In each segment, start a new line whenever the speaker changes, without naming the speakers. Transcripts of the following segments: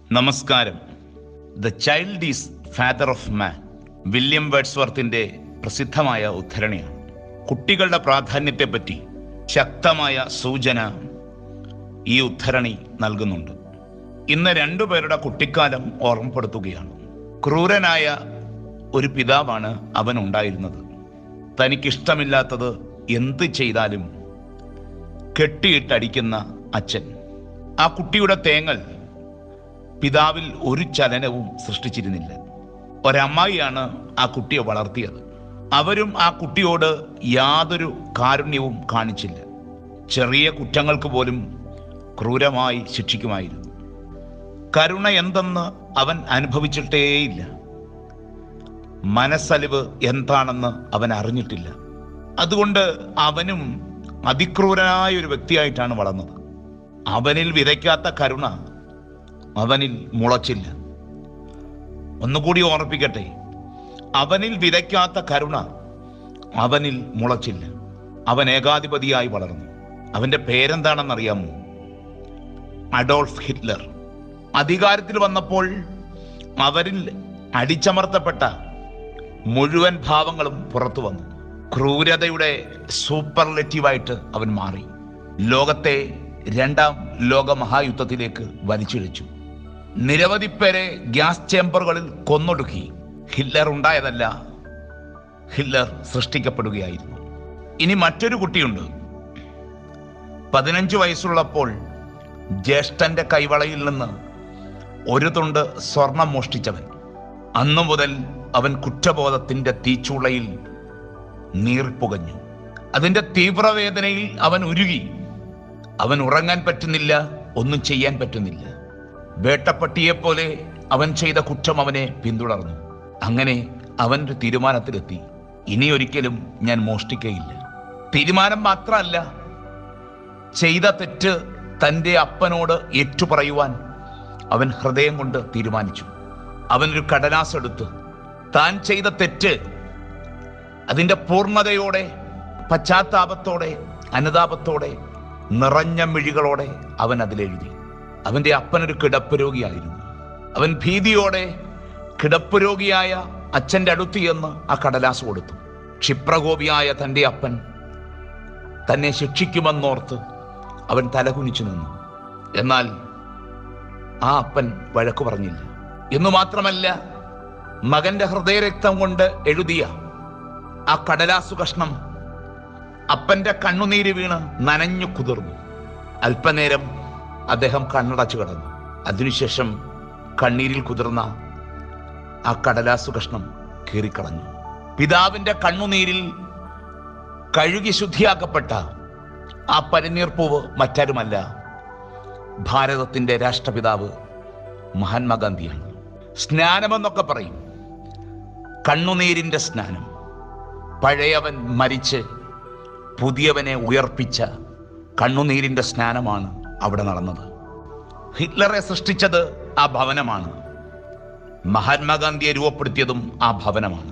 നമസ്കാരം the child is father of man William വേർഡ്സ്വർത്തിന്റെ പ്രസിദ്ധമായ ഉദ്ധരണിയാണ് കുട്ടികളുടെ പ്രാധാന്യത്തെപ്പറ്റി ശക്തമായ സൂചന ഈ ഉദ്ധരണി നൽകുന്നുണ്ട് ഇന്ന് രണ്ടുപേരുടെ കുട്ടിക്കാലം ഓർമ്മപ്പെടുത്തുകയാണ് ക്രൂരനായ ഒരു പിതാവാണ് അവൻ ഉണ്ടായിരുന്നത് തനിക്കിഷ്ടമില്ലാത്തത് എന്ത് ചെയ്താലും കെട്ടിയിട്ടടിക്കുന്ന അച്ഛൻ ആ കുട്ടിയുടെ തേങ്ങൽ പിതാവിൽ ഒരു ചലനവും സൃഷ്ടിച്ചിരുന്നില്ല ഒരമ്മായിയാണ് ആ കുട്ടിയെ വളർത്തിയത് അവരും ആ കുട്ടിയോട് യാതൊരു കാരുണ്യവും കാണിച്ചില്ല ചെറിയ കുറ്റങ്ങൾക്ക് പോലും ക്രൂരമായി ശിക്ഷിക്കുമായിരുന്നു കരുണ എന്തെന്ന് അവൻ അനുഭവിച്ചിട്ടേയില്ല മനസ്സലിവ് എന്താണെന്ന് അവൻ അറിഞ്ഞിട്ടില്ല അതുകൊണ്ട് അവനും അതിക്രൂരനായ ഒരു വ്യക്തിയായിട്ടാണ് വളർന്നത് അവനിൽ വിതയ്ക്കാത്ത കരുണ അവനിൽ മുളച്ചില്ല ഒന്നുകൂടി ഓർപ്പിക്കട്ടെ അവനിൽ വിതയ്ക്കാത്ത കരുണ അവനിൽ മുളച്ചില്ല അവൻ ഏകാധിപതിയായി വളർന്നു അവന്റെ പേരെന്താണെന്നറിയാമോ അഡോൾഫ് ഹിറ്റ്ലർ അധികാരത്തിൽ വന്നപ്പോൾ അവരിൽ അടിച്ചമർത്തപ്പെട്ട മുഴുവൻ ഭാവങ്ങളും പുറത്തു വന്നു ക്രൂരതയുടെ സൂപ്പർലെറ്റീവായിട്ട് അവൻ മാറി ലോകത്തെ രണ്ടാം ലോക മഹായുദ്ധത്തിലേക്ക് വലിച്ചിഴച്ചു നിരവധി പേരെ ഗ്യാസ് ചേമ്പറുകളിൽ കൊന്നൊടുക്കി ഹിറ്റ്ലർ ഉണ്ടായതല്ല ഹിറ്റ്ലർ സൃഷ്ടിക്കപ്പെടുകയായിരുന്നു ഇനി മറ്റൊരു കുട്ടിയുണ്ട് പതിനഞ്ച് വയസ്സുള്ളപ്പോൾ ജ്യേഷ്ഠന്റെ കൈവളയിൽ നിന്ന് ഒരു തുണ്ട് സ്വർണം മോഷ്ടിച്ചവൻ അന്നു മുതൽ അവൻ കുറ്റബോധത്തിന്റെ തീച്ചൂളയിൽ നീർപ്പുകഞ്ഞു അതിന്റെ തീവ്രവേദനയിൽ അവൻ ഉരുകി അവൻ ഉറങ്ങാൻ പറ്റുന്നില്ല ഒന്നും ചെയ്യാൻ പറ്റുന്നില്ല വേട്ടപ്പട്ടിയെപ്പോലെ അവൻ ചെയ്ത കുറ്റം അവനെ പിന്തുടർന്നു അങ്ങനെ അവൻ ഒരു തീരുമാനത്തിലെത്തി ഇനി ഒരിക്കലും ഞാൻ മോഷ്ടിക്കയില്ല തീരുമാനം മാത്രമല്ല ചെയ്ത തെറ്റ് തൻ്റെ അപ്പനോട് ഏറ്റുപറയുവാൻ അവൻ ഹൃദയം കൊണ്ട് തീരുമാനിച്ചു അവനൊരു കടലാസ് എടുത്ത് താൻ ചെയ്ത തെറ്റ് അതിൻ്റെ പൂർണ്ണതയോടെ പശ്ചാത്താപത്തോടെ അനുതാപത്തോടെ നിറഞ്ഞ മിഴികളോടെ അവൻ അതിലെഴുതി അവൻ്റെ അപ്പനൊരു കിടപ്പ് രോഗിയായിരുന്നു അവൻ ഭീതിയോടെ കിടപ്പ് രോഗിയായ അച്ഛൻ്റെ അടുത്ത് ചെന്ന് ആ കടലാസ് കൊടുത്തു ക്ഷിപ്രകോപിയായ തൻ്റെ അപ്പൻ തന്നെ ശിക്ഷിക്കുമെന്നോർത്ത് അവൻ തലകുനിച്ചു നിന്നു എന്നാൽ ആ അപ്പൻ വഴക്കു പറഞ്ഞില്ല എന്നു മാത്രമല്ല മകന്റെ ഹൃദയരക്തം കൊണ്ട് എഴുതിയ ആ കടലാസു കഷ്ണം അപ്പന്റെ കണ്ണുനീര് വീണ് നനഞ്ഞു കുതിർന്നു അല്പനേരം അദ്ദേഹം കണ്ണടച്ചു കിടന്നു അതിനുശേഷം കണ്ണീരിൽ കുതിർന്ന ആ കടലാസു കഷ്ണം കീറിക്കളഞ്ഞു പിതാവിന്റെ കണ്ണുനീരിൽ കഴുകി ശുദ്ധിയാക്കപ്പെട്ട ആ പനിനീർപ്പൂവ് മറ്റാരുമല്ല ഭാരതത്തിന്റെ രാഷ്ട്രപിതാവ് മഹാത്മാഗാന്ധിയാണ് സ്നാനമെന്നൊക്കെ പറയും കണ്ണുനീരിന്റെ സ്നാനം പഴയവൻ മരിച്ച് പുതിയവനെ ഉയർപ്പിച്ച കണ്ണുനീരിന്റെ സ്നാനമാണ് അവിടെ നടന്നത് ഹിറ്റ്ലറെ സൃഷ്ടിച്ചത് ആ ഭവനമാണ് മഹാത്മാഗാന്ധിയെ രൂപപ്പെടുത്തിയതും ആ ഭവനമാണ്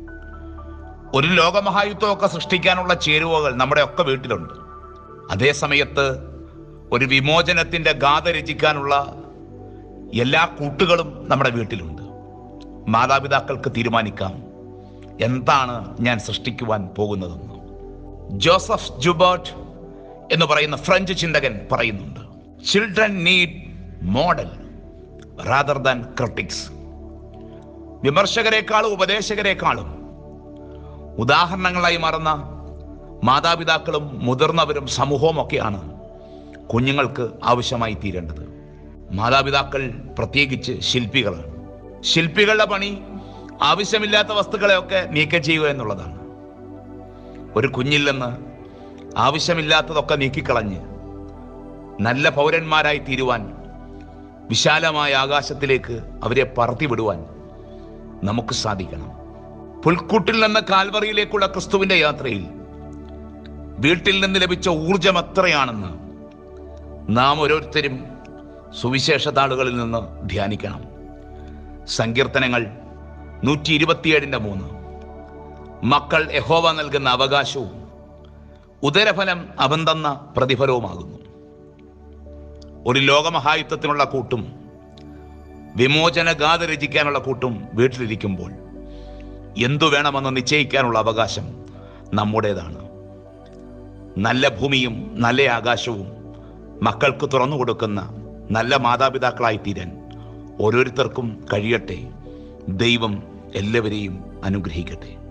ഒരു ലോകമഹായുദ്ധമൊക്കെ സൃഷ്ടിക്കാനുള്ള ചേരുവകൾ നമ്മുടെ ഒക്കെ വീട്ടിലുണ്ട് അതേ സമയത്ത് ഒരു വിമോചനത്തിന്റെ ഗാഥ രചിക്കാനുള്ള എല്ലാ കൂട്ടുകളും നമ്മുടെ വീട്ടിലുണ്ട് മാതാപിതാക്കൾക്ക് തീരുമാനിക്കാം എന്താണ് ഞാൻ സൃഷ്ടിക്കുവാൻ പോകുന്നതെന്ന് ജോസഫ് ജുബർട്ട് എന്ന് പറയുന്ന ഫ്രഞ്ച് ചിന്തകൻ പറയുന്നുണ്ട് children need model rather than critics വിമർശകരെക്കാളും ഉപദേശകരെക്കാളും ഉദാഹരണങ്ങളായി മാറുന്ന മാതാപിതാക്കളും മുതിർന്നവരും സമൂഹവും ഒക്കെയാണ് കുഞ്ഞുങ്ങൾക്ക് ആവശ്യമായി തീരേണ്ടത് മാതാപിതാക്കൾ പ്രത്യേകിച്ച് ശില്പികളാണ് ശില്പികളുടെ പണി ആവശ്യമില്ലാത്ത വസ്തുക്കളെയൊക്കെ നീക്കം ചെയ്യുക എന്നുള്ളതാണ് ഒരു കുഞ്ഞിൽ നിന്ന് ആവശ്യമില്ലാത്തതൊക്കെ നീക്കിക്കളഞ്ഞ് നല്ല പൗരന്മാരായി തീരുവാൻ വിശാലമായ ആകാശത്തിലേക്ക് അവരെ പറത്തി വിടുവാൻ നമുക്ക് സാധിക്കണം പുൽക്കൂട്ടിൽ നിന്ന് കാൽവറിയിലേക്കുള്ള ക്രിസ്തുവിന്റെ യാത്രയിൽ വീട്ടിൽ നിന്ന് ലഭിച്ച ഊർജം എത്രയാണെന്ന് നാം ഓരോരുത്തരും സുവിശേഷ താളുകളിൽ നിന്ന് ധ്യാനിക്കണം സങ്കീർത്തനങ്ങൾ നൂറ്റി ഇരുപത്തിയേഴിൻ്റെ മൂന്ന് മക്കൾ യഹോവ നൽകുന്ന അവകാശവും ഉദരഫലം അവൻ തന്ന പ്രതിഫലവുമാകുന്നു ഒരു ലോകമഹായുദ്ധത്തിനുള്ള കൂട്ടും വിമോചന ഗാഥ രചിക്കാനുള്ള കൂട്ടും വീട്ടിലിരിക്കുമ്പോൾ എന്തു വേണമെന്ന് നിശ്ചയിക്കാനുള്ള അവകാശം നമ്മുടേതാണ് നല്ല ഭൂമിയും നല്ല ആകാശവും മക്കൾക്ക് തുറന്നു കൊടുക്കുന്ന നല്ല മാതാപിതാക്കളായി തീരാൻ ഓരോരുത്തർക്കും കഴിയട്ടെ ദൈവം എല്ലാവരെയും അനുഗ്രഹിക്കട്ടെ